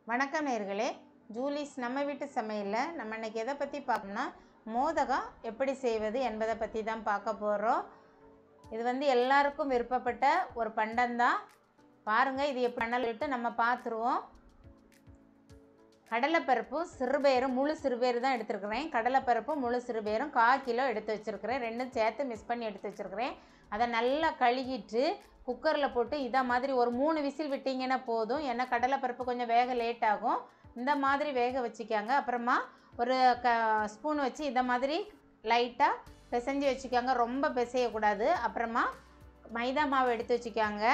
வணக்கம் நேர்களே ஜூலிஸ் நம்ம வீட்டு சமையலில் நம்ம இன்னைக்கு எதை பற்றி பார்க்கணும்னா மோதகம் எப்படி செய்வது என்பதை பற்றி தான் பார்க்க போகிறோம் இது வந்து எல்லாருக்கும் விருப்பப்பட்ட ஒரு பண்டம்தான் பாருங்கள் இது எப்படி பண்ணலிட்டு நம்ம பார்த்துருவோம் கடலைப்பருப்பும் சிறுபயிரும் முழு சிறுபயிறு தான் எடுத்துருக்கிறேன் கடலைப்பருப்பும் முழு சிறுபயிரும் கால் கிலோ எடுத்து வச்சுருக்கிறேன் ரெண்டும் சேர்த்து மிக்ஸ் பண்ணி எடுத்து வச்சுருக்கிறேன் அதை நல்லா கழுகிட்டு குக்கரில் போட்டு இதை மாதிரி ஒரு மூணு விசில் விட்டிங்கன்னா போதும் ஏன்னா கடலைப்பருப்பு கொஞ்சம் வேக லேட் ஆகும் இந்த மாதிரி வேக வச்சுக்காங்க அப்புறமா ஒரு க ஸ்பூன் வச்சு இதை மாதிரி லைட்டாக பிசைஞ்சு வச்சுக்காங்க ரொம்ப பிசையக்கூடாது அப்புறமா மைதா மாவு எடுத்து வச்சுக்காங்க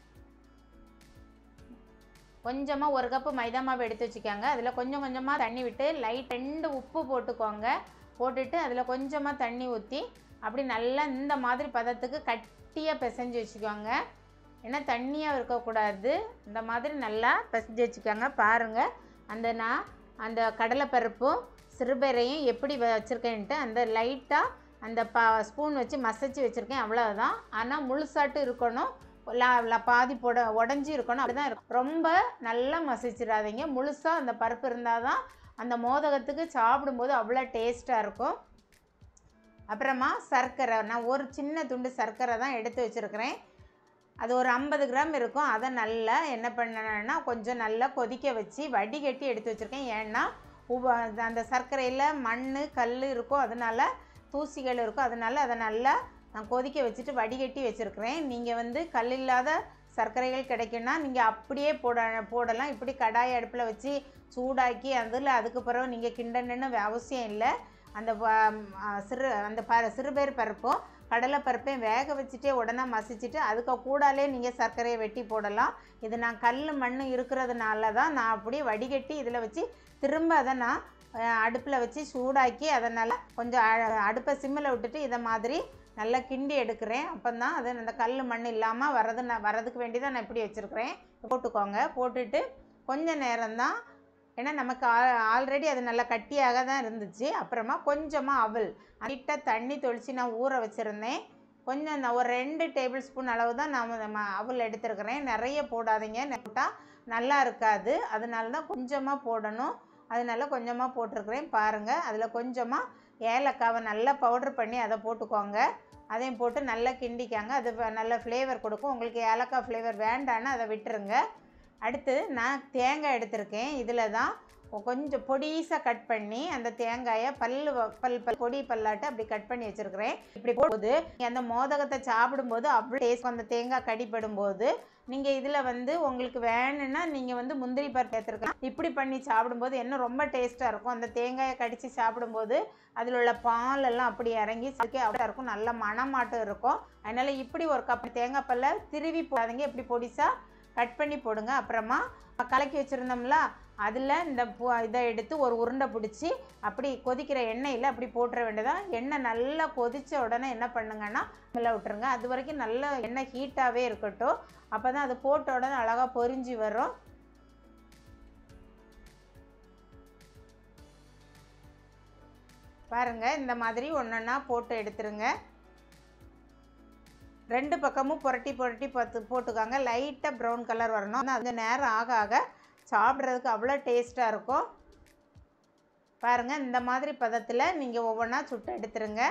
கொஞ்சமாக ஒரு கப்பு மைதா மாவு எடுத்து வச்சுக்காங்க அதில் கொஞ்சம் கொஞ்சமாக தண்ணி விட்டு லைட் ரெண்டு உப்பு போட்டுக்கோங்க போட்டுட்டு அதில் கொஞ்சமாக தண்ணி ஊற்றி அப்படி நல்லா இந்த மாதிரி பதத்துக்கு கட்டியாக பிசைஞ்சு வச்சுக்கோங்க ஏன்னா தண்ணியாக இருக்கக்கூடாது இந்த மாதிரி நல்லா பிசைஞ்சு வச்சுக்கோங்க பாருங்கள் அந்த நான் அந்த கடலைப்பருப்பும் சிறுபயிரையும் எப்படி வச்சுருக்கேன்ட்டு அந்த லைட்டாக அந்த பா ஸ்பூன் வச்சு மசச்சு வச்சுருக்கேன் அவ்வளோதான் ஆனால் முழுசாட்டு இருக்கணும் ல- ல- பாதி போட உடஞ்சி இருக்கணும் அப்படி தான் இருக்கும் ரொம்ப நல்லா மசிச்சிடாதீங்க முழுசாக அந்த பருப்பு இருந்தால் தான் அந்த மோதகத்துக்கு சாப்பிடும்போது அவ்வளோ டேஸ்ட்டாக இருக்கும் அப்புறமா சர்க்கரை நான் ஒரு சின்ன துண்டு சர்க்கரை தான் எடுத்து வச்சுருக்கிறேன் அது ஒரு ஐம்பது கிராம் இருக்கும் அதை நல்லா என்ன பண்ணேன்னா கொஞ்சம் நல்லா கொதிக்க வச்சு வடிகட்டி எடுத்து வச்சுருக்கேன் ஏன்னா உவ அந்த சர்க்கரையில் மண் கல் இருக்கும் அதனால தூசிகள் இருக்கும் அதனால அதை நல்லா நான் கொதிக்க வச்சுட்டு வடிகட்டி வச்சுருக்கிறேன் நீங்கள் வந்து கல் இல்லாத சர்க்கரைகள் கிடைக்குன்னா நீங்கள் அப்படியே போட போடலாம் இப்படி கடாய் அடுப்பில் வச்சு சூடாக்கி அதில் அதுக்கு பிறகு நீங்கள் கிண்டணுன்னு அவசியம் இல்லை அந்த ப- ஆ, சிறு அந்த ப சிறுபேர் பருப்பும் கடலைப்பருப்பையும் வேக வச்சுட்டே உடனே மசிச்சுட்டு அதுக்கு கூடாலே நீங்கள் சர்க்கரையை வெட்டி போடலாம் இது நான் கல் மண் இருக்கிறதுனால தான் நான் அப்படியே வடிகட்டி இதில் வச்சு திரும்ப அதை நான் அடுப்பில் வச்சு சூடாக்கி அதை நல்லா கொஞ்சம் அ- அடுப்பை சிம்மில் விட்டுட்டு இதை மாதிரி நல்லா கிண்டி எடுக்கிறேன் அப்போ தான் அது அந்த கல் மண் இல்லாமல் வரது நான் வரதுக்கு வேண்டி தான் நான் இப்படி வச்சுருக்கிறேன் போட்டுக்கோங்க போட்டுட்டு கொஞ்ச நேரம்தான் ஏன்னா நமக்கு ஆல்ரெடி அது நல்லா கட்டியாக தான் இருந்துச்சு அப்புறமா கொஞ்சமாக அவல் லைட்டாக தண்ணி தொளிச்சு நான் ஊற வச்சுருந்தேன் கொஞ்சம் நான் ஒரு ரெண்டு டேபிள் ஸ்பூன் அளவு தான் நான் நம்ம அவல் எடுத்துருக்கிறேன் நிறைய போடாதீங்க போட்டால் நல்லா இருக்காது அதனால தான் கொஞ்சமாக போடணும் அதனால கொஞ்சமாக போட்டிருக்கிறேன் பாருங்கள் அதில் கொஞ்சமாக ஏலக்காவை நல்லா பவுடர் பண்ணி அதை போட்டுக்கோங்க அதையும் போட்டு நல்லா கிண்டிக்காங்க அது வ- நல்ல ஃப்ளேவர் கொடுக்கும் உங்களுக்கு ஏலக்காய் ஃப்ளேவர் வேண்டான்னு அதை விட்டுருங்க அடுத்து நான் தேங்காய் எடுத்திருக்கேன் இதில் தான் கொஞ்சம் பொடிசாக கட் பண்ணி அந்த தேங்காயை பல்லு வ- பல் பல் பொடி பல்லாட்டு அப்படி கட் பண்ணி வச்சுருக்கிறேன் இப்படி போடும்போது நீங்க அந்த மோதகத்தை சாப்பிடும்போது அவ்வளோ டேஸ்ட் அந்த தேங்காய் கடிப்படும் போது நீங்கள் இதில் வந்து உங்களுக்கு வேணும்னா நீங்கள் வந்து முந்திரி பருப்பு எடுத்துருக்கலாம் இப்படி பண்ணி சாப்பிடும்போது இன்னும் ரொம்ப டேஸ்ட்டாக இருக்கும் அந்த தேங்காயை கடித்து சாப்பிடும்போது அதில் உள்ள பால் எல்லாம் அப்படி இறங்கி அதுக்கே அவ்வளோ இருக்கும் நல்ல மணமாட்டம் இருக்கும் அதனால் இப்படி ஒரு கப் தேங்காய் பல்ல திருவி போடாதீங்க இப்படி பொடிசாக கட் பண்ணி போடுங்க அப்புறமா கலக்கி வச்சுருந்தோம்ல அதில் இந்த பூ இதை எடுத்து ஒரு உருண்டை பிடிச்சி அப்படி கொதிக்கிற எண்ணெயில் அப்படி போட்டுற வேண்டியதான் எண்ணெய் நல்லா கொதித்த உடனே என்ன பண்ணுங்கன்னா மேலே விட்டுருங்க அது வரைக்கும் நல்ல எண்ணெய் ஹீட்டாகவே இருக்கட்டும் அப்போ தான் அது போட்ட உடனே அழகாக பொரிஞ்சு வரும் பாருங்க இந்த மாதிரி ஒன்றொன்னா போட்டு எடுத்துருங்க ரெண்டு பக்கமும் புரட்டி புரட்டி பத்து போட்டுக்காங்க லைட்டாக ப்ரௌன் கலர் வரணும் ஆனால் கொஞ்சம் நேரம் ஆக ஆக சாப்பிட்றதுக்கு அவ்வளோ டேஸ்ட்டாக இருக்கும் பாருங்கள் இந்த மாதிரி பதத்தில் நீங்கள் ஒவ்வொன்றா சுட்டு எடுத்துருங்க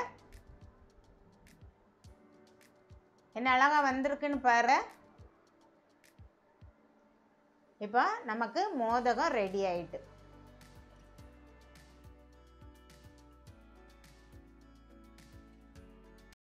என்ன அழகாக வந்திருக்குன்னு பாரு இப்போ நமக்கு மோதகம் ரெடி ஆயிட்டு